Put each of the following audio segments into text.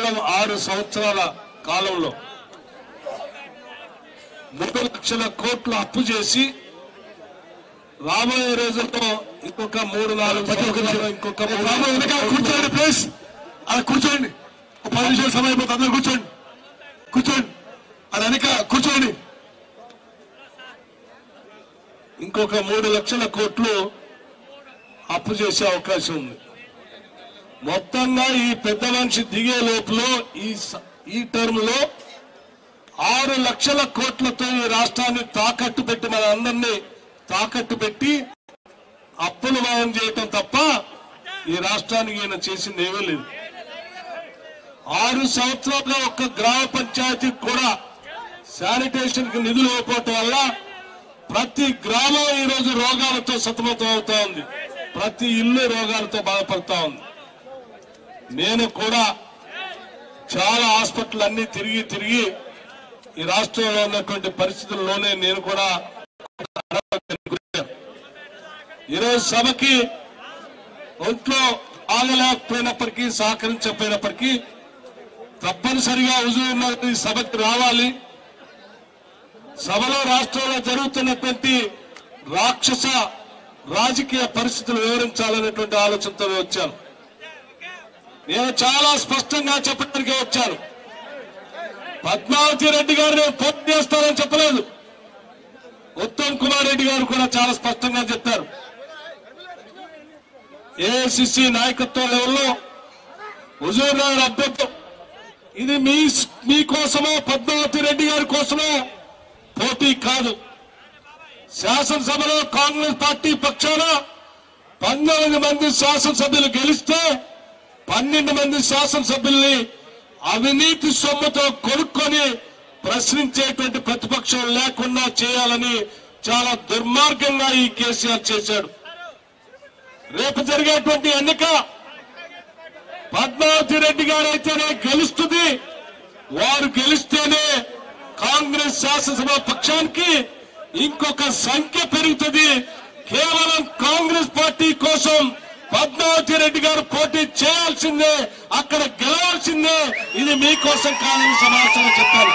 కేవలం ఆరు సంవత్సరాల కాలంలో మూడు లక్షల కోట్లు అప్పు చేసి రాబోయే రోజుల్లో ఇంకొక మూడు నాలుగు సంవత్సరాలు ఇంకొక మూడు బాబు వెనక కూర్చోండి ప్లీజ్ అలా కూర్చోండి ఒక పది నిమిషాలు సమయం అయిపోతుంది అందరూ కూర్చోండి కూర్చోండి అలా వెనక కూర్చోండి ఇంకొక మూడు లక్షల కోట్లు అప్పు చేసే అవకాశం ఉంది మొత్తంగా ఈ పెద్ద మనిషి దిగే లోపల ఈ స- ఈ టర్మ్ లో ఆరు లక్షల కోట్లతో ఈ రాష్ట్రాన్ని తాకట్టు పెట్టి మన అందరినీ తాకట్టు పెట్టి అప్పులు మయం చేయటం తప్ప ఈ రాష్ట్రానికి ఈయన చేసింది ఏమీ లేదు ఆరు సంవత్సరాలుగా ఒక్క గ్రామ పంచాయతీకి కూడా శానిటేషన్ కి నిధులు ఇవ్వకపోవటం వల్ల ప్రతి గ్రామం ఈ రోజు రోగాలతో సతమతం అవుతా ఉంది ప్రతి ఇల్లు రోగాలతో బాధపడతా ఉంది నేను కూడా చాలా హాస్పిటల్ అన్ని తిరిగి తిరిగి ఈ రాష్ట్రంలో ఉన్నటువంటి పరిస్థితుల్లోనే నేను కూడా ఈరోజు సభకి ఒంట్లో ఆగలేకపోయినప్పటికీ సహకరించకపోయినప్పటికీ తప్పనిసరిగా హుజూర్ నగర్ ఈ సభకి రావాలి సభలో రాష్ట్రంలో జరుగుతున్నటువంటి రాక్షస రాజకీయ పరిస్థితులు వివరించాలనేటువంటి ఆలోచనతో వచ్చాను నేను చాలా స్పష్టంగా చెప్పడానికి వచ్చాను పద్మావతి రెడ్డి గారు నేను పోటీ చేస్తానని చెప్పలేదు ఉత్తమ్ కుమార్ రెడ్డి గారు కూడా చాలా స్పష్టంగా చెప్పారు ఏఐసిసి నాయకత్వం లెవెల్లో హుజూర్ నగర్ అభ్యర్థం ఇది మీ మీకోసమో పద్మావతి రెడ్డి గారి కోసమో పోటీ కాదు శాసనసభలో కాంగ్రెస్ పార్టీ పక్షాన పంతొమ్మిది మంది శాసనసభ్యులు గెలిస్తే పన్నెండు మంది శాసనసభ్యుల్ని అవినీతి సొమ్ముతో కొనుక్కొని ప్రశ్నించేటువంటి ప్రతిపక్షం లేకుండా చేయాలని చాలా దుర్మార్గంగా ఈ కేసీఆర్ చేశాడు రేపు జరిగేటువంటి ఎన్నిక పద్మావతి రెడ్డి గారు అయితేనే గెలుస్తుంది వారు గెలిస్తేనే కాంగ్రెస్ శాసనసభ పక్షానికి ఇంకొక సంఖ్య పెరుగుతుంది కేవలం కాంగ్రెస్ పార్టీ కోసం పద్మావతి రెడ్డి గారు పోటీ చేయాల్సిందే అక్కడ గెలవాల్సిందే ఇది మీకోసం కాదని సమాచారం చెప్పారు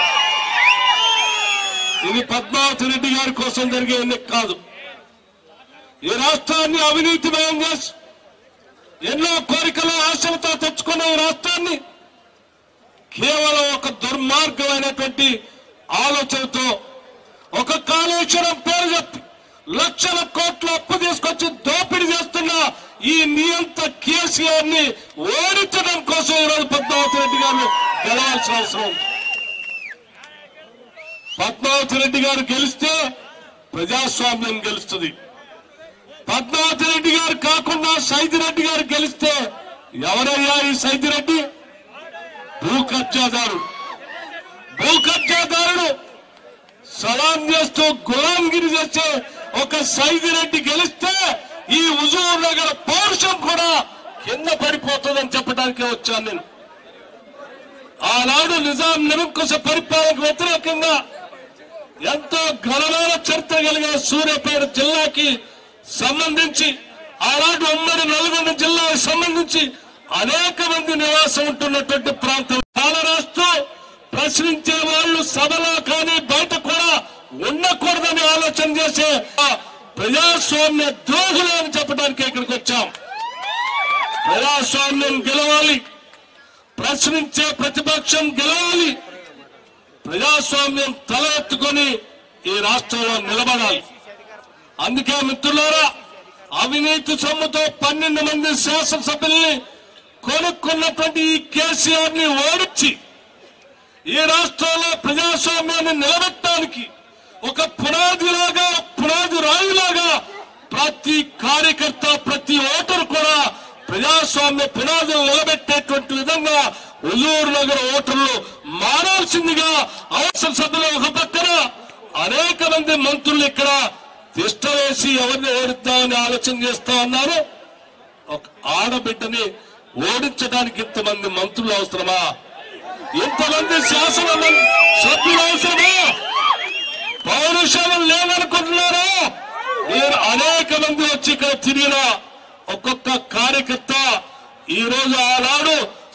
ఇది పద్మావతి రెడ్డి గారి కోసం జరిగే ఎన్నిక కాదు ఈ రాష్ట్రాన్ని అవినీతిమయం చేసి ఎన్నో కోరికలు ఆశలతో తెచ్చుకున్న ఈ రాష్ట్రాన్ని కేవలం ఒక దుర్మార్గమైనటువంటి ఆలోచనతో ఒక కాళేశ్వరం పేరు చెప్పి లక్షల కోట్ల అప్పు తీసుకొచ్చి దోపిడీ చేస్తున్న ఈ నియంత కేసీఆర్ ని ఓడించడం కోసం ఈరోజు పద్మావతి రెడ్డి గారు గెలవాల్సిన అవసరం ఉంది. పద్మావతి రెడ్డి గారు గెలిస్తే ప్రజాస్వామ్యం గెలుస్తుంది పద్మావతి రెడ్డి గారు కాకుండా సైదిరెడ్డి గారు గెలిస్తే ఎవరయ్యా ఈ సైదిరెడ్డి భూ కబ్జాదారుడు భూ కబ్జాదారుడు సలాం చేస్తూ గులాంగిరి చేసే ఒక సైదిరెడ్డి గెలిస్తే ఈ హుజూర్ నగర్ పౌరుషం కూడా కింద పడిపోతుందని చెప్పడానికి వచ్చాను నేను ఆనాడు నిజాం నిరంకుశ పరిపాలనకు వ్యతిరేకంగా ఎంతో ఘనమైన చరిత్ర కలిగిన సూర్యాపేట జిల్లాకి సంబంధించి ఆనాడు ఉమ్మడి నల్గొండ జిల్లాకు సంబంధించి అనేక మంది నివాసం ఉంటున్నటువంటి ప్రాంతం చాలా రాస్తూ ప్రశ్నించే వాళ్ళు సభలో కానీ బయట కూడా ఉండకూడదని ఆలోచన చేసే ఆ ప్రజాస్వామ్య ద్రోహులు అని చెప్పడానికి ఇక్కడికి వచ్చాం ప్రజాస్వామ్యం గెలవాలి ప్రశ్నించే ప్రతిపక్షం గెలవాలి ప్రజాస్వామ్యం తల ఎత్తుకొని ఈ రాష్ట్రంలో నిలబడాలి అందుకే మిత్రులారా అవినీతి సొమ్ముతో పన్నెండు మంది శాసనసభ్యుల్ని కొనుక్కున్నటువంటి ఈ కేసీఆర్ ని ఓడించి ఈ రాష్ట్రంలో ప్రజాస్వామ్యాన్ని నిలబెట్టడానికి ఒక పునాదిలాగా పునాది రాయిలాగా ప్రతి కార్యకర్త ప్రతి ఓటరు కూడా ప్రజాస్వామ్య పునాదులు నిలబెట్టేటువంటి విధంగా హుజూర్ నగర్ ఓటర్లు మారాల్సిందిగా అవసర సభలో ఒక పక్కన అనేక మంది మంత్రులు ఇక్కడ తిష్ట వేసి ఎవరిని ఓడిద్దామని ఆలోచన చేస్తా ఉన్నారు ఒక ఆడబిడ్డని ఓడించడానికి ఇంతమంది మంత్రులు అవసరమా ఇంతమంది శాసన మం- సభ్యులు అవసరమా పౌరుషం లేదనుకుంటున్నారా మీరు అనేక మంది వచ్చి ఇక్కడ తిరిగిన ఒక్కొక్క కార్యకర్త ఈ రోజు ఆనాడు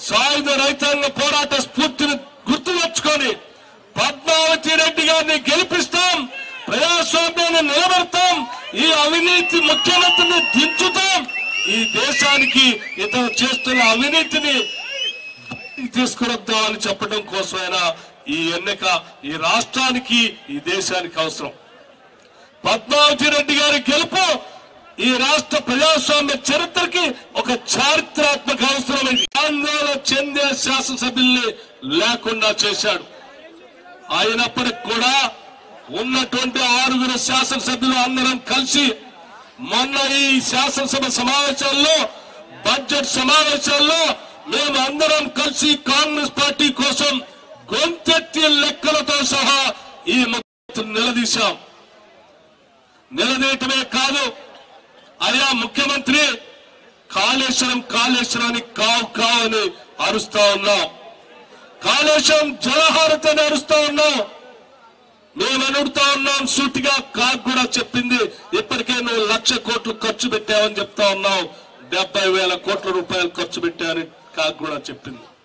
సాయుధ రైతాంగ పోరాట స్ఫూర్తిని గుర్తు తెచ్చుకొని పద్మావతి రెడ్డి గారిని గెలిపిస్తాం ప్రజాస్వామ్యాన్ని నిలబెడతాం ఈ అవినీతి ముఖ్యమంత్రిని దించుతాం ఈ దేశానికి ఇతను చేస్తున్న అవినీతిని తీసుకురద్దామని చెప్పడం కోసమైనా ఈ ఎన్నిక ఈ రాష్ట్రానికి ఈ దేశానికి అవసరం పద్మావతి రెడ్డి గారి గెలుపు ఈ రాష్ట్ర ప్రజాస్వామ్య చరిత్రకి ఒక చారిత్రాత్మక అవసరమైంది ఆందోళన చెందే శాసనసభ్యుల్ని లేకుండా చేశాడు అయినప్పటికి కూడా ఉన్నటువంటి ఆరుగురు శాసనసభ్యులు అందరం కలిసి మొన్న ఈ శాసనసభ సమావేశాల్లో బడ్జెట్ సమావేశాల్లో మేము అందరం కలిసి కాంగ్రెస్ పార్టీ కోసం గొంతెత్తి లెక్కలతో సహా ఈ ముఖ్యమంత్రిని నిలదీశాం నిలదీయటమే కాదు అయ్యా ముఖ్యమంత్రి కాళేశ్వరం కాళేశ్వరాన్ని కావు కావు అని అరుస్తా ఉన్నాం కాళేశ్వరం జలహారతని అరుస్తా ఉన్నాం మేము అడుగుతా ఉన్నాం సూటిగా కాకు కూడా చెప్పింది ఇప్పటికే నువ్వు లక్ష కోట్లు ఖర్చు పెట్టావని చెప్తా ఉన్నావు డెబ్బై వేల కోట్ల రూపాయలు ఖర్చు పెట్టావని కాకు కూడా చెప్పింది